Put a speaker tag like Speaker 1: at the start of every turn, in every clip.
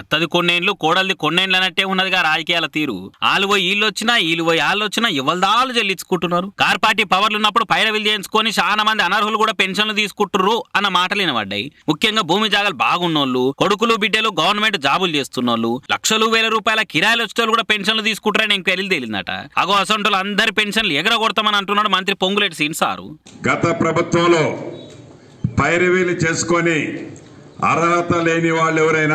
Speaker 1: అత్తది కొన్నేండ్లు కోడలిది కొన్నేండ్లు అన్నట్టే ఉన్నదిగా రాజకీయాల తీరు ఆలు పోయి వీళ్ళు వచ్చినా వీళ్ళు పోయి వాళ్ళు వచ్చినా ఇవ్వదాలు చెల్లించుకుంటున్నారు కార్ పార్టీ పవర్లు ఉన్నప్పుడు పైరవిలు చేయించుకొని చాలా మంది అనర్హులు కూడా పెన్షన్లు తీసుకుంటుర్రు అన్న మాటలు వినబడ్డాయి ముఖ్యంగా భూమి జాగాలు బాగున్నోళ్ళు కొడుకులు బిడ్డలు గవర్నమెంట్ జాబులు చేస్తున్నోళ్ళు లక్షలు వేల రూపాయల కిరాయిలు వచ్చేవాళ్ళు కూడా పెన్షన్లు తీసుకుంటారని ఎంక్వైరీలు తేలిందట అగో అసొంటోళ్ళు అందరి పెన్షన్లు ఎగరగొడతామని అంటున్నాడు మంత్రి పొంగులేటి సీన్ సారు
Speaker 2: గత ప్రభుత్వంలో పైరవీలు చేసుకొని అర్హత లేని వాళ్ళు ఎవరైనా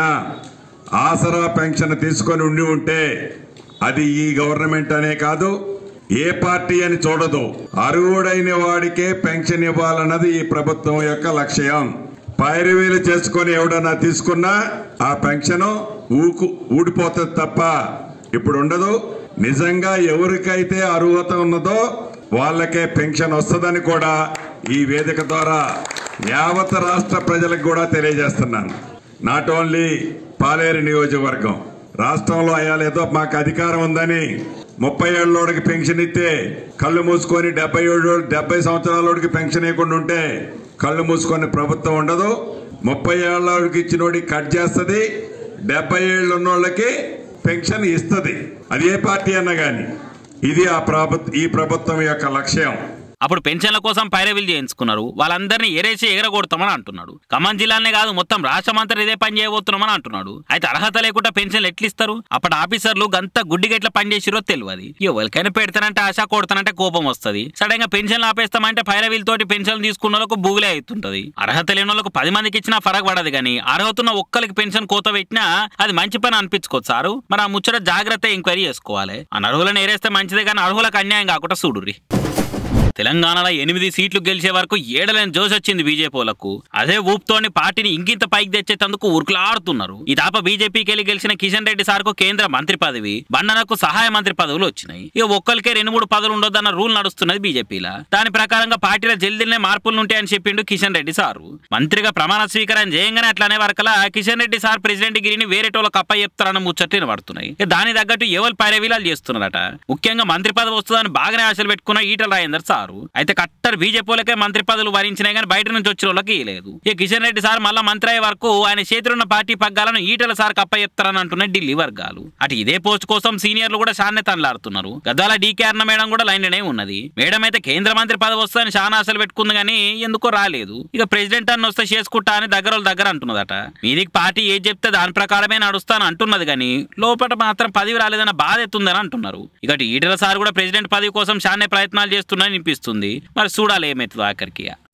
Speaker 2: ఆసరా పెన్షన్ తీసుకొని ఉండి ఉంటే అది ఈ గవర్నమెంట్ అనే కాదు ఏ పార్టీ అని చూడదు అర్హుడైన వాడికే పెన్షన్ ఇవ్వాలన్నది ఈ ప్రభుత్వం యొక్క లక్ష్యం పైరవీలు చేసుకొని ఎవడన్నా తీసుకున్నా ఆ పెన్షన్ ఊకు ఊడిపోతుంది తప్ప ఇప్పుడు ఉండదు నిజంగా ఎవరికైతే అర్హత ఉన్నదో వాళ్ళకే పెన్షన్ వస్తుందని కూడా ఈ వేదిక ద్వారా యావత్ రాష్ట్ర ప్రజలకు కూడా తెలియజేస్తున్నాను నాట్ ఓన్లీ పాలేరు నియోజకవర్గం రాష్ట్రంలో అయ్యాలేదో మాకు అధికారం ఉందని ముప్పై ఏళ్ళోడికి పెన్షన్ ఇస్తే కళ్ళు మూసుకొని డెబ్బై ఏడు డెబ్బై సంవత్సరాలకి పెన్షన్ ఇవ్వకుండా ఉంటే కళ్ళు మూసుకొని ప్రభుత్వం ఉండదు ముప్పై ఏళ్ళకి ఇచ్చినోడికి కట్ చేస్తుంది డెబ్బై ఏళ్ళు ఉన్నోళ్ళకి పెన్షన్ ఇస్తుంది అది ఏ పార్టీ అన్నా కానీ ఇది ఆ ప్రభుత్వ ఈ ప్రభుత్వం యొక్క లక్ష్యం
Speaker 1: అప్పుడు పెన్షన్ల కోసం పైరవీలు చేయించుకున్నారు వాళ్ళందరినీ ఎరేసి ఎగరగొడతామని అంటున్నాడు ఖమ్మం జిల్లానే కాదు మొత్తం రాష్ట్రమంతా ఇదే పని చేయబోతున్నామని అంటున్నాడు అయితే అర్హత లేకుండా పెన్షన్లు ఎట్లు ఇస్తారు అప్పటి ఆఫీసర్లు గంత గుడ్డిగా ఎట్లా పనిచేసిరో తెలియదు ఎవరికైనా పెడతానంటే ఆశ కొడతానంటే కోపం వస్తుంది సడన్ గా పెన్షన్లు ఆపేస్తామంటే పైరవీలతోటి పెన్షన్లు తీసుకున్న వాళ్ళకు బూగులే అవుతుంటది అర్హత లేని వాళ్ళకు పది మందికి ఇచ్చినా ఫరక్ పడదు కానీ అర్హత ఉన్న ఒక్కరికి పెన్షన్ కోత పెట్టినా అది మంచి పని అనిపించుకోవచ్చు సారు మరి ఆ ముచ్చట జాగ్రత్త ఎంక్వైరీ చేసుకోవాలి అనర్హులను ఏరేస్తే మంచిదే కానీ అర్హులకు అన్యాయం కాకుండా చూడుర్రి తెలంగాణలో ఎనిమిది సీట్లు గెలిచే వరకు ఏడలేని జోష్ వచ్చింది బీజేపీలకు అదే ఊపుతోని పార్టీని ఇంకింత పైకి తెచ్చేందుకు ఉరుకులాడుతున్నారు ఈ తాప బీజేపీకి వెళ్ళి గెలిచిన కిషన్ రెడ్డి సార్కు కేంద్ర మంత్రి పదవి బండనకు సహాయ మంత్రి పదవులు వచ్చినాయి ఇక ఒక్కరికే రెండు మూడు పదవులు ఉండొద్దన్న రూల్ నడుస్తున్నది బీజేపీలా దాని ప్రకారంగా పార్టీలో జల్దీనే మార్పులు ఉంటాయని చెప్పిండు కిషన్ రెడ్డి సారు మంత్రిగా ప్రమాణ స్వీకారం చేయంగానే అట్లానే వరకలా కిషన్ రెడ్డి సార్ ప్రెసిడెంట్ గిరిని వేరే టోళ్ళకి అప్ప చెప్తారన్న ముచ్చట్లు పడుతున్నాయి ఇక దాని తగ్గట్టు ఎవరు పైరవీలాలు చేస్తున్నారట ముఖ్యంగా మంత్రి పదవి వస్తుందని బాగానే ఆశలు పెట్టుకున్న ఈటల రాజేందర్ సారు అయితే కట్టర్ బీజేపీలకే మంత్రి పదవులు వరించినాయి కానీ బయట నుంచి వచ్చిన వాళ్ళకి ఇవ్వలేదు ఇక కిషన్ రెడ్డి సార్ మళ్ళా మంత్రి అయ్యే వరకు ఆయన చేతిలో ఉన్న పార్టీ పగ్గాలను ఈటల సార్ కప్ప చెప్తారని అంటున్నాయి ఢిల్లీ వర్గాలు అటు ఇదే పోస్ట్ కోసం సీనియర్లు కూడా షాన్నే తనలాడుతున్నారు గద్దాల డీకే అన్న మేడం కూడా లైన్లోనే ఉన్నది మేడం అయితే కేంద్ర మంత్రి పదవి వస్తుందని చాలా ఆశలు పెట్టుకుంది కానీ ఎందుకో రాలేదు ఇక ప్రెసిడెంట్ అన్న వస్తే చేసుకుంటా అని దగ్గర వాళ్ళ దగ్గర అంటున్నదట మీదికి పార్టీ ఏది చెప్తే దాని ప్రకారమే నడుస్తాను అంటున్నది కానీ లోపల మాత్రం పదవి రాలేదన్న బాధ ఎత్తుందని అంటున్నారు ఇక అటు ఈటల సార్ కూడా ప్రెసిడెంట్ పదవి కోసం షాన్నే ప్రయత్నాలు చేస్తున్నారని అనిపిస్తుంది మరి చూడాలి ఏమవుతుందో ఆఖరికి